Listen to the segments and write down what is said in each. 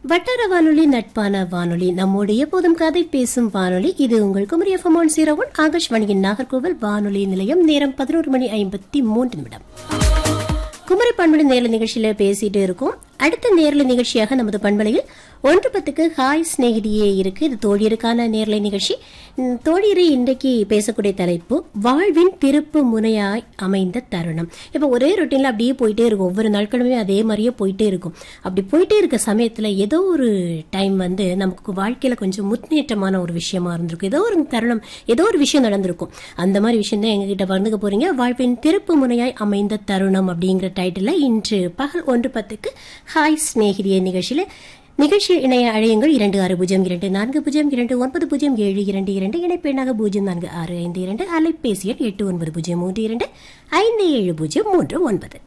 வட்டார வானொலி நட்பான வானொலி நம்மோடு எப்போதும் கதை பேசும் வானொலி இது உங்கள் Kumari FM one zero one ஆகாஷ்வாணியின் நாகர்கோவில் வானொலி நிலையம் நேரம் பதினோரு மணி ஐம்பத்தி மூன்று நிமிடம் குமரி பண்பலை நேரல நிகழ்ச்சியில பேசிட்டு இருக்கோம் அடுத்த நேரல நிகழ்ச்சியாக நமது பண்பலையில் ஒன்று பத்துக்கு ஹாய் ஸ்நேகிதியே இருக்கு இது தோழியருக்கான நேரலை நிகழ்ச்சி ம், தோழியரை இன்றைக்கு பேசக்கூடிய தலைப்பு வாழ்வின் திருப்பு முனையாய் அமைந்த தருணம் இப்போ ஒரே ரொட்டீன்ல அப்படியே போயிட்டே இருக்கும் ஒவ்வொரு நாட்களுமே அதே மாதிரியே போயிட்டே இருக்கும் அப்படி போயிட்டே இருக்க சமயத்துல ஏதோ ஒரு டைம் வந்து நமக்கு வாழ்க்கையில கொஞ்சம் முன்னேற்றமான ஒரு விஷயமா இருந்திருக்கும் ஏதோ ஒரு தருணம் ஏதோ ஒரு விஷயம் நடந்திருக்கும் அந்த மாதிரி விஷயம் தான் எங்ககிட்ட பகிர்ந்துக்க போறீங்க வாழ்வின் திருப்பு முனையாய் அமைந்த தருணம் அப்படிங்கிற டைட்டில் இன்று பகல் ஒன்று பத்துக்கு ஹாய் ஸ்நேகிதிய நிகழ்ச்சியில நிகழ்ச்சியில் இணைய அழையுங்கள் இரண்டு ஆறு பூஜ்ஜியம் இரண்டு நான்கு பூஜ்ஜியம் இரண்டு ஒன்பது பூஜ்ஜியம் ஏழு இரண்டு இரண்டு இணைப்பெண்ணாக பூஜ்ஜியம் நான்கு ஆறு ஐந்து இரண்டு அலைபேசி எண் எட்டு ஒன்பது பூஜ்ஜியம் மூன்று இரண்டு ஐந்து ஏழு பூஜ்ஜியம் மூன்று ஒன்பது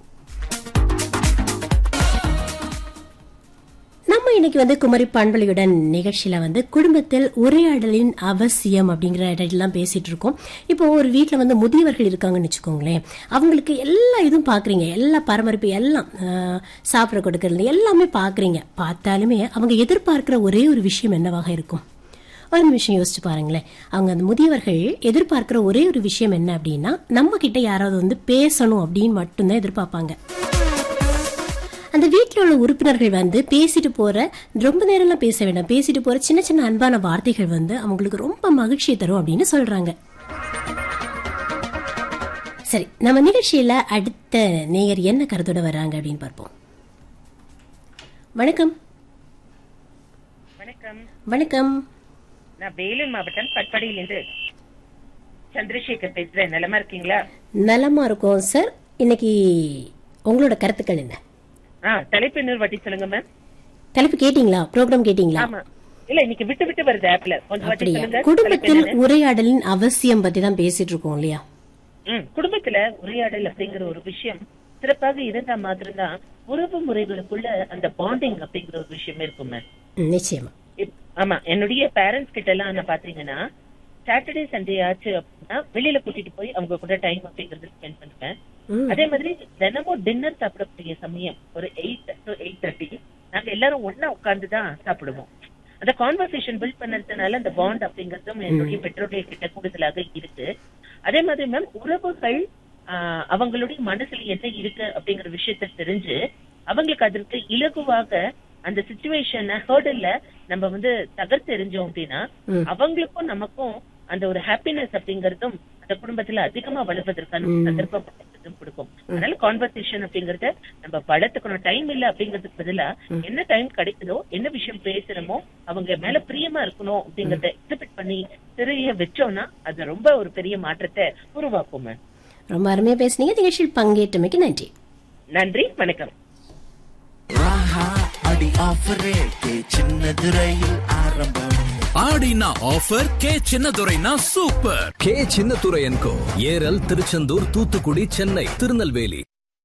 நம்ம இன்னைக்கு வந்து குமரி பண்பலையுடன் நிகழ்ச்சியில வந்து குடும்பத்தில் உரையாடலின் அவசியம் அப்படிங்கிற இடத்துலாம் பேசிட்டு இருக்கோம் இப்போ ஒரு வீட்டில் வந்து முதியவர்கள் இருக்காங்கன்னு வச்சுக்கோங்களேன் அவங்களுக்கு எல்லா இதுவும் பாக்குறீங்க எல்லா பராமரிப்பு எல்லாம் ஆஹ், சாப்பிட கொடுக்கறது எல்லாமே பாக்குறீங்க பார்த்தாலுமே அவங்க எதிர்பார்க்கிற ஒரே ஒரு விஷயம் என்னவாக இருக்கும் ஒரு நிமிஷம் யோசிச்சு பாருங்களேன் அவங்க அந்த முதியவர்கள் எதிர்பார்க்கிற ஒரே ஒரு விஷயம் என்ன அப்படின்னா நம்ம கிட்ட யாராவது வந்து பேசணும் அப்படின்னு மட்டும்தான் எதிர்பார்ப்பாங்க அந்த வீட்டில் உள்ள உறுப்பினர்கள் வந்து பேசிட்டு போற ரொம்ப நேரம்லாம் பேச வேண்டாம் பேசிட்டு போற சின்ன சின்ன அன்பான வார்த்தைகள் வந்து அவங்களுக்கு ரொம்ப மகிழ்ச்சியை தரும் அப்படின்னு சொல்றாங்க சரி நம்ம நிகழ்ச்சியில அடுத்த நேயர் என்ன கருத்தோட வர்றாங்க அப்படின்னு பார்ப்போம் வணக்கம் வணக்கம் வணக்கம் நான் வேலூர் மாவட்டம் பட்பாடியிலிருந்து சந்திரசேகர் பேசுறேன் நலமா இருக்கீங்களா நலமா இருக்கோம் சார் இன்னைக்கு உங்களோட கருத்துக்கள் என்ன ஆ தலைப்பு இன்னொரு வாட்டி சொல்லுங்க மேம் தலைப்பு கேட்டீங்களா ப்ரோக்ராம் கேட்டீங்களா ஆமா இல்ல இன்னைக்கு விட்டு விட்டு வருது ஆப்ல கொஞ்சம் வாட்டி அப்படியா சொல்லுங்க குடும்பத்தில் தலைப்பு என்னன்னு? உரையாடலின் அவசியம் பத்தி தான் பேசிட்டு இருக்கோம் இல்லையா ம், குடும்பத்துல உரையாடல் அப்படிங்கிற ஒரு விஷயம் சிறப்பாக இருந்தா மாத்திரம்தான் உறவு முறைகளுக்குள்ள அந்த பாண்டிங் அப்படிங்கிற ஒரு விஷயம் இருக்கும் மேம் ம், நிச்சயமா இப்- ஆமா என்னுடைய பேரண்ட்ஸ் கிட்ட எல்லாம் நான் பாத்தீங்கன்னா சாட்டர்டே சண்டே ஆச்சு அப்படின்னா வெளியில கூட்டிட்டு போய் அவங்க கூட டைம் அப்படிங்கறது ஸ்பெண்ட் பண்ணுவேன் ம். அதே மாதிரி தினமும் டின்னர் சாப்பிடக்கூடிய சமயம் ஒரு எயிட் டு எயிட் தேர்ட்டி நாங்க எல்லாரும் ஒண்ணா உட்கார்ந்து தான் சாப்பிடுவோம் அந்த கான்வர்சேஷன் பில்ட் பண்ணதுனால அந்த பாண்ட் அப்படிங்கறதும் என்னுடைய பெற்றோர்கள் கிட்ட கூடுதலாக இருக்கு அதே மாதிரி மேம் உறவுகள் ஆஹ், அவங்களுடைய மனசுல என்ன இருக்கு அப்படிங்கிற விஷயத்த தெரிஞ்சு அவங்களுக்கு அதற்கு இலகுவாக அந்த சுச்சுவேஷன் ஹேர்டல்ல நம்ம வந்து தகர்த்து எறிஞ்சோம் அப்படின்னா ம். அவங்களுக்கும் நமக்கும் அந்த ஒரு ஹாப்பினஸ் அப்படிங்கறதும் அந்த குடும்பத்துல அதிகமா வளர்வதற்கான ஒரு சந்தர்ப்பம் அப்படிங்கறதும் கொடுக்கும் அதனால கான்வர்சேஷன் அப்படிங்கறத நம்ம வளர்த்துக்கணும் டைம் இல்ல அப்படிங்கறதுக்கு பதிலா என்ன டைம் கிடைக்குதோ என்ன விஷயம் பேசுறோமோ அவங்க மேல பிரியமா இருக்கணும் அப்படிங்கறத எக்ஸிபிட் பண்ணி தெரிய வச்சோம்னா அது ரொம்ப ஒரு பெரிய மாற்றத்தை உருவாக்கும் ma'am. ரொம்ப அருமையா பேசுனீங்க நிகழ்ச்சியில் பங்கேற்றமைக்கு நன்றி நன்றி வணக்கம் ராஹா அடி ஆஃபர் ரேட்டு சின்னது ரயில் ஆரம்பம் ஆடினா ஆஃபர் கே சின்னதுரைனா சூப்பர் கே சின்னதுரையன்கோ ஏரல் திருச்செந்தூர் தூத்துக்குடி சென்னை திருநெல்வேலி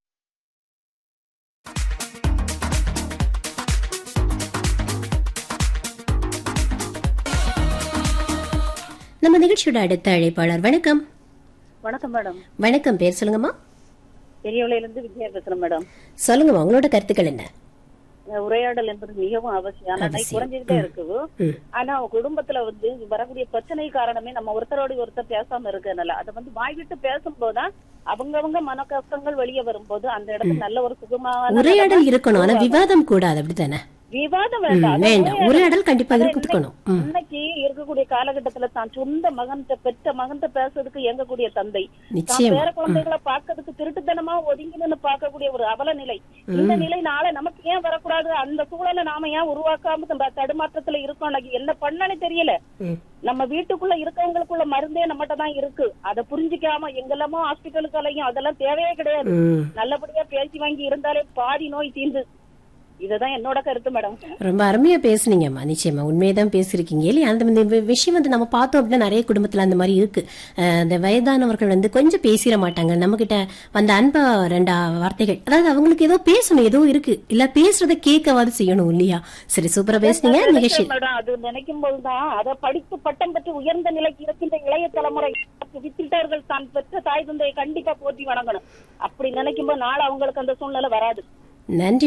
நம்ம நிகழ்ச்சியோட அடுத்த அழைப்பாளர் வணக்கம் வணக்கம் மேடம் வணக்கம் பேர் சொல்லுங்கம்மா பெரியவளையில இருந்து விஜயா பேசுறேன் மேடம் சொல்லுங்கம்மா உங்களோட கருத்துக்கள் என்ன இந்த உரையாடல் என்பது மிகவும் அவசியம் ஆனா அவசியம். குறைஞ்சிட்டே இருக்குது ம். ஆனா குடும்பத்துல வந்து வரக்கூடிய பிரச்சனை காரணமே நம்ம ஒருத்தரோடு ஒருத்தர் பேசாம இருக்கறதுனால அதை வந்து வாய்விட்டு பேசும்போதுதான் அவங்கவங்க மன கஷ்டங்கள் வெளியே வரும்போது அந்த இடத்துல நல்ல ஒரு சுகமான உரையாடல் இருக்கணும் ஆனா விவாதம் கூடாது அப்படித்தானே விவாதம் ம், வேண்டாம் அது வேண்டாம் உரையாடல் கண்டிப்பா அதான் இருக்கணும் ம். இன்னைக்கு இருக்கக்கூடிய காலகட்டத்துல தான் சொந்த மகன்கிட்ட பெற்ற மகன்கிட்ட பேசுறதுக்கு எங்கக்கூடிய தந்தை தான் நிச்சயமா பேர குழந்தைகளை பார்க்கறதுக்கு திருட்டுத்தனமா ஒதுங்கி நின்னு பார்க்கக்கூடிய ஒரு அவல நிலை இந்த நிலை நாளை நமக்கு ஏன் வரக்கூடாது அந்த சூழலை நாம ஏன் உருவாக்காம நம்ம தடுமாற்றத்துல இருக்கோம் எனக்கு என்ன பண்ணனே தெரியல ம். நம்ம வீட்டுக்குள்ள இருக்கவங்களுக்குள்ள மருந்தே நம்மகிட்ட தான் இருக்கு அதை புரிஞ்சுக்காம எங்கெல்லாமோ ஹாஸ்பிட்டலுக்கு அலையும் அதெல்லாம் தேவையே கிடையாது ம். நல்லபடியா பேசி வாங்கி இருந்தாலே பாதி நோய் தீர்ந்து இதுதான் என்னோட கருத்து மேடம் ரொம்ப அருமையா பேசுனீங்கம்மா நிச்சயமா உண்மையதான் பேசிருக்கீங்க இல்லையா அந்த இந்த வி- விஷயம் வந்து நம்ம பார்த்தோம் அப்படின்னா நிறைய குடும்பத்துல அந்த மாதிரி இருக்கு அஹ் இந்த வயதானவர்கள் வந்து கொஞ்சம் பேசிட மாட்டாங்க நம்ம கிட்ட வந்த அன்பா ரெண்டா வார்த்தைகள் அதாவது அவங்களுக்கு ஏதோ பேசணும் ஏதோ இருக்கு இல்ல பேசுறத கேட்கவாது செய்யணும் இல்லையா சரி சூப்பரா பேசுனீங்க நிகழ்ச்சி மேடம் அது நினைக்கும் போதுதான் அதை படித்து பட்டம் பெற்று உயர்ந்த நிலைக்கு இருக்கின்ற இளைய தலைமுறை வித்திட்டார்கள் தான் பெற்ற தாய் தந்தையை கண்டிப்பா போற்றி வணங்கணும் அப்படி நினைக்கும் போது நாளை அவங்களுக்கு அந்த சூழ்நிலை வராது நன்றி